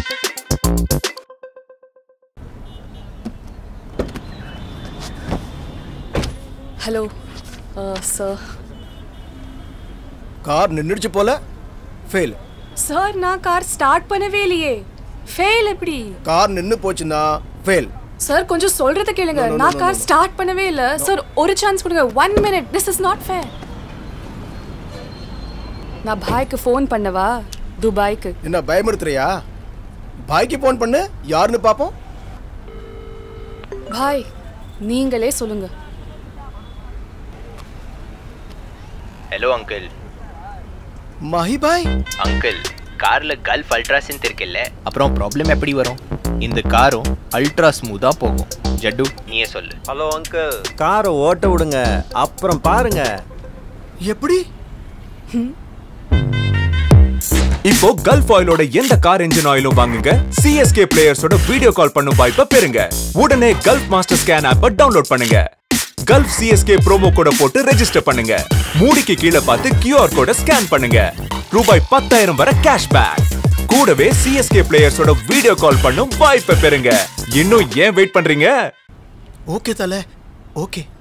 Hello sir car நின்றுச்சு போல fail sir நான் கார் ஸ்டார்ட் பண்ணவே இல்லையே ஃபெயில் எப்படி கார் நின்னு போச்சுன்னா ஃபெயில் சார் கொஞ்சம் சொல்றத கேளுங்க No, no, no, நான் no, கார் no. ஸ்டார்ட் பண்ணவே இல்ல சார் ஒரு சான்ஸ் கொடுங்க one minute this is not fair நான் பாய்க்கு ஃபோன் பண்ணவா துபாய்க்கு என்ன பயமுறுத்துறியா பாய்க்கு ஃபோன் பண்ணு யாருன்னு பார்ப்போம் பாய் நீங்களே சொல்லுங்க hello uncle Mahi bye uncle கார்ல கல்ஃப் அல்ட்ராசின் இருக்குல்ல அப்புறம் ப்ராப்ளம் எப்படி வரும் இந்த காரும் அல்ட்ரா ஸ்மூத்தா போகும் ஜட்டு நீயே சொல்லு ஹலோ அங்கிள் காரை ஓட்ட விடுங்க அப்புறம் பாருங்க எப்படி இப்போ கல்ஃப் ஆயிலோட எந்த கார் என்ஜின் ஆயிலும் வாங்குங்க சிஎஸ்கே பிளேயர்ஸோட வீடியோ கால் பண்ணும் வாய்ப்பை பெறுங்க உடனே கல்ஃப் மாஸ்டர் ஸ்கேன் ஆப்பை டவுன்லோட் பண்ணுங்க கல்ஃப் சிஎஸ்கே ப்ரோமோ கோட போட்டு ரெஜிஸ்டர் பண்ணுங்க மூடிக்கு கீழே பார்த்து கியூஆர் கோட ஸ்கேன் பண்ணுங்க ரூபாய் பத்தாயிரம் வரை கேஷ்பேக் கூடவே சிஎஸ்கே பிளேயர்ஸோட வீடியோ கால் பண்ணும் வாய்ப்பை பெறுங்க இன்னும் ஏன் வெயிட் பண்றீங்க ஓகே தல ஓகே